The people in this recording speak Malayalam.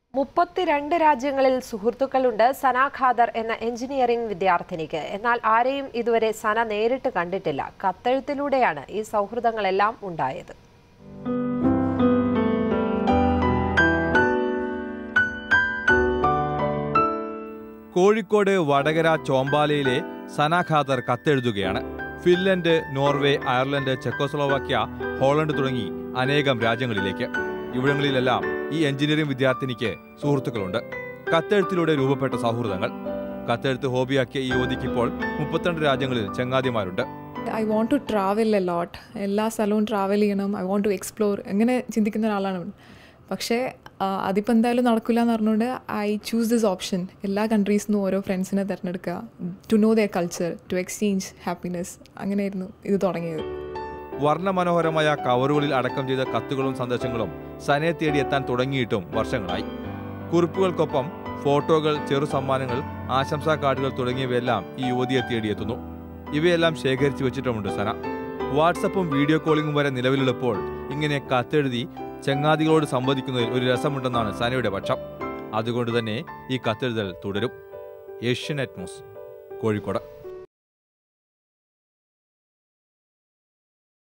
മുപ്പത്തിരണ്ട് രാജ്യങ്ങളിൽ സുഹൃത്തുക്കളുണ്ട് സന ഖാദർ എന്ന എഞ്ചിനീയറിംഗ് വിദ്യാർത്ഥിനിക്ക് എന്നാൽ ആരെയും ഇതുവരെ സന നേരിട്ട് കണ്ടിട്ടില്ല കത്തെഴുത്തിലൂടെയാണ് ഈ സൗഹൃദങ്ങളെല്ലാം ഉണ്ടായത് കോഴിക്കോട് വടകര ചോമ്പാലയിലെ സന ഖാദർ കത്തെഴുതുകയാണ് Finland Norway Ireland Czechoslovakia Holland തുടങ്ങി അനേകം രാജ്യങ്ങളിലേക്ക് ഇവിടങ്ങളിലെല്ലാം ഈ എഞ്ചിനീയറിംഗ് വിദ്യാർത്ഥിനിക്ക് സുഹൃത്തുക്കളുണ്ട് കത്തെഴുത്തിലൂടെ രൂപപ്പെട്ട സൗഹൃദങ്ങൾ കത്തെഴുത്ത് ഹോബിയാക്കിയ ഈ യുവതിക്ക് ഇപ്പോൾ മുപ്പത്തിരണ്ട് രാജ്യങ്ങളിൽ ചങ്ങാതിമാരുണ്ട് I want to travel a lot എല്ലാ സ്ഥലവും ട്രാവൽ ചെയ്യണം ഐ വോണ്ട് ടു എക്സ്പ്ലോർ അങ്ങനെ ചിന്തിക്കുന്ന ഒരാളാണ് പക്ഷേ ആ, അതിപ്പോൾ എന്തായാലും നടക്കില്ല എന്ന് പറഞ്ഞുകൊണ്ട് ഐ ചൂസ് ദിസ് ഓപ്ഷൻ എല്ലാ കൺട്രീസിൽ നിന്നും ഓരോ ഫ്രണ്ട്സിനെ തിരഞ്ഞെടുക്കുക to know their culture to exchange happiness അങ്ങനെയായിരുന്നു ഇത് തുടങ്ങിയത് വർണ്ണമനോഹരമായ കവറുകളിൽ അടക്കം ചെയ്ത കത്തുകളും സന്ദേശങ്ങളും സനയെ തേടി എത്താൻ തുടങ്ങിയിട്ടും വർഷങ്ങളായി കുറിപ്പുകൾക്കൊപ്പം ഫോട്ടോകൾ ചെറു സമ്മാനങ്ങൾ ആശംസാ കാർഡുകൾ തുടങ്ങിയവയെല്ലാം ഈ യുവതിയെ തേടിയെത്തുന്നു ഇവയെല്ലാം ശേഖരിച്ചു വെച്ചിട്ടുമുണ്ട് സന വാട്സപ്പും വീഡിയോ കോളിംഗും വരെ നിലവിലുള്ളപ്പോൾ ഇങ്ങനെ കത്തെഴുതി ചങ്ങാതികളോട് സംവദിക്കുന്നതിൽ ഒരു രസമുണ്ടെന്നാണ് സനയുടെ പക്ഷം അതുകൊണ്ട് തന്നെ ഈ കത്തെഴുതൽ തുടരും ഏഷ്യനെറ്റ് ന്യൂസ് കോഴിക്കോട്